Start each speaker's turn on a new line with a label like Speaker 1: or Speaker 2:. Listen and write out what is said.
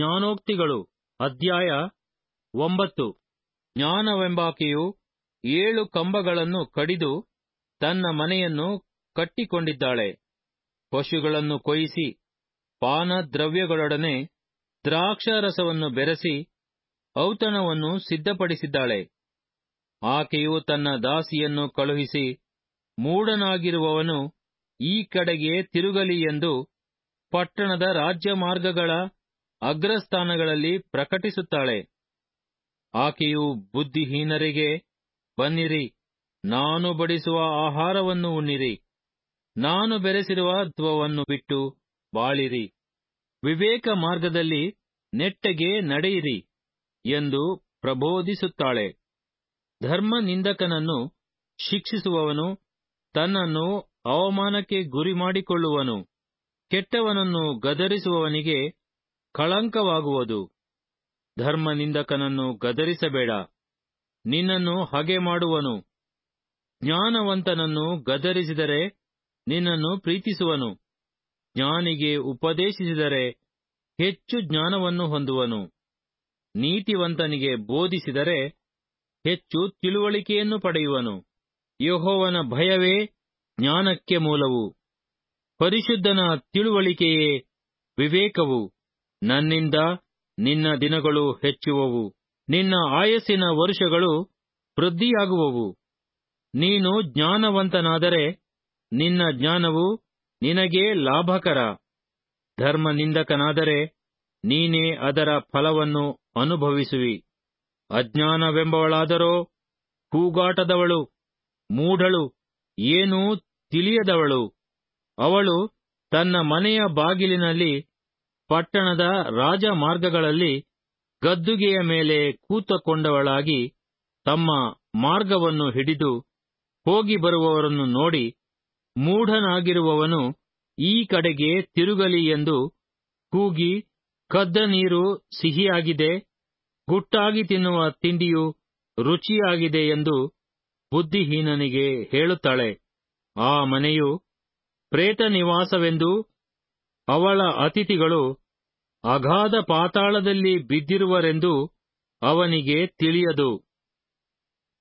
Speaker 1: ಜ್ಞಾನೋಕ್ತಿಗಳು ಅಧ್ಯಾಯ ಒಂಬತ್ತು ಜ್ಞಾನವೆಂಬಾಕೆಯು ಏಳು ಕಂಬಗಳನ್ನು ಕಡಿದು ತನ್ನ ಮನೆಯನ್ನು ಕಟ್ಟಿಕೊಂಡಿದ್ದಾಳೆ ಪಶುಗಳನ್ನು ಕೊಯಿಸಿ ಪಾನದ್ರವ್ಯಗಳೊಡನೆ ದ್ರಾಕ್ಷಾರಸವನ್ನು ಬೆರೆಸಿ ಔತಣವನ್ನು ಸಿದ್ಧಪಡಿಸಿದ್ದಾಳೆ ಆಕೆಯು ತನ್ನ ದಾಸಿಯನ್ನು ಕಳುಹಿಸಿ ಮೂಢನಾಗಿರುವವನು ಈ ಕಡೆಗೆ ತಿರುಗಲಿ ಎಂದು ಪಟ್ಟಣದ ರಾಜ್ಯಮಾರ್ಗಗಳ ಅಗ್ರಸ್ಥಾನಗಳಲ್ಲಿ ಪ್ರಕಟಿಸುತ್ತಾಳೆ ಆಕೆಯು ಬುದ್ಧಿಹೀನರಿಗೆ ಬನ್ನಿರಿ ನಾನು ಬಡಿಸುವ ಆಹಾರವನ್ನು ಉಣ್ಣಿರಿ ನಾನು ಬೆರೆಸಿರುವ ತ್ವವನ್ನು ಬಿಟ್ಟು ಬಾಳಿರಿ ವಿವೇಕ ಮಾರ್ಗದಲ್ಲಿ ನೆಟ್ಟಗೆ ನಡೆಯಿರಿ ಎಂದು ಪ್ರಬೋಧಿಸುತ್ತಾಳೆ ಧರ್ಮ ನಿಂದಕನನ್ನು ಶಿಕ್ಷಿಸುವವನು ತನ್ನನ್ನು ಅವಮಾನಕ್ಕೆ ಗುರಿಮಾಡಿಕೊಳ್ಳುವನು ಕೆಟ್ಟವನನ್ನು ಗದರಿಸುವವನಿಗೆ ಕಳಂಕವಾಗುವುದು ಧರ್ಮ ನಿಂದಕನನ್ನು ಗದರಿಸಬೇಡ ನಿನ್ನನ್ನು ಹಗೆ ಮಾಡುವನು ಜ್ಞಾನವಂತನನ್ನು ಗದರಿಸಿದರೆ ನಿನ್ನನ್ನು ಪ್ರೀತಿಸುವನು ಜ್ಞಾನಿಗೆ ಉಪದೇಶಿಸಿದರೆ ಹೆಚ್ಚು ಜ್ಞಾನವನ್ನು ಹೊಂದುವನು ನೀತಿವಂತನಿಗೆ ಬೋಧಿಸಿದರೆ ಹೆಚ್ಚು ತಿಳುವಳಿಕೆಯನ್ನು ಪಡೆಯುವನು ಯಹೋವನ ಭಯವೇ ಜ್ಞಾನಕ್ಕೆ ಮೂಲವು ಪರಿಶುದ್ಧನ ತಿಳುವಳಿಕೆಯೇ ವಿವೇಕವು ನನ್ನಿಂದ ನಿನ್ನ ದಿನಗಳು ಹೆಚ್ಚುವವು ನಿನ್ನ ಆಯಸ್ಸಿನ ವರುಷಗಳು ವೃದ್ಧಿಯಾಗುವವು ನೀನು ಜ್ಞಾನವಂತನಾದರೆ ನಿನ್ನ ಜ್ಞಾನವು ನಿನಗೆ ಲಾಭಕರ ಧರ್ಮ ನಿಂದಕನಾದರೆ ನೀನೇ ಅದರ ಫಲವನ್ನು ಅನುಭವಿಸುವಿ ಅಜ್ಞಾನವೆಂಬವಳಾದರೋ ಕೂಗಾಟದವಳು ಮೂಢಳು ಏನೂ ತಿಳಿಯದವಳು ಅವಳು ತನ್ನ ಮನೆಯ ಬಾಗಿಲಿನಲ್ಲಿ ಪಟ್ಟಣದ ರಾಜಮಾರ್ಗಗಳಲ್ಲಿ ಗದ್ದುಗೆಯ ಮೇಲೆ ಕೂತುಕೊಂಡವಳಾಗಿ ತಮ್ಮ ಮಾರ್ಗವನ್ನು ಹಿಡಿದು ಹೋಗಿ ಬರುವವರನ್ನು ನೋಡಿ ಮೂಢನಾಗಿರುವವನು ಈ ಕಡೆಗೆ ತಿರುಗಲಿ ಎಂದು ಕೂಗಿ ಕದ್ದ ನೀರು ಸಿಹಿಯಾಗಿದೆ ಗುಟ್ಟಾಗಿ ತಿನ್ನುವ ತಿಂಡಿಯು ರುಚಿಯಾಗಿದೆ ಎಂದು ಬುದ್ಧಿಹೀನನಿಗೆ ಹೇಳುತ್ತಾಳೆ ಆ ಮನೆಯು ಪ್ರೇತ ನಿವಾಸವೆಂದೂ ಅವಳ ಅತಿಥಿಗಳು ಅಗಾಧ ಪಾತಾಳದಲ್ಲಿ ಬಿದ್ದಿರುವರೆಂದೂ ಅವನಿಗೆ ತಿಳಿಯದು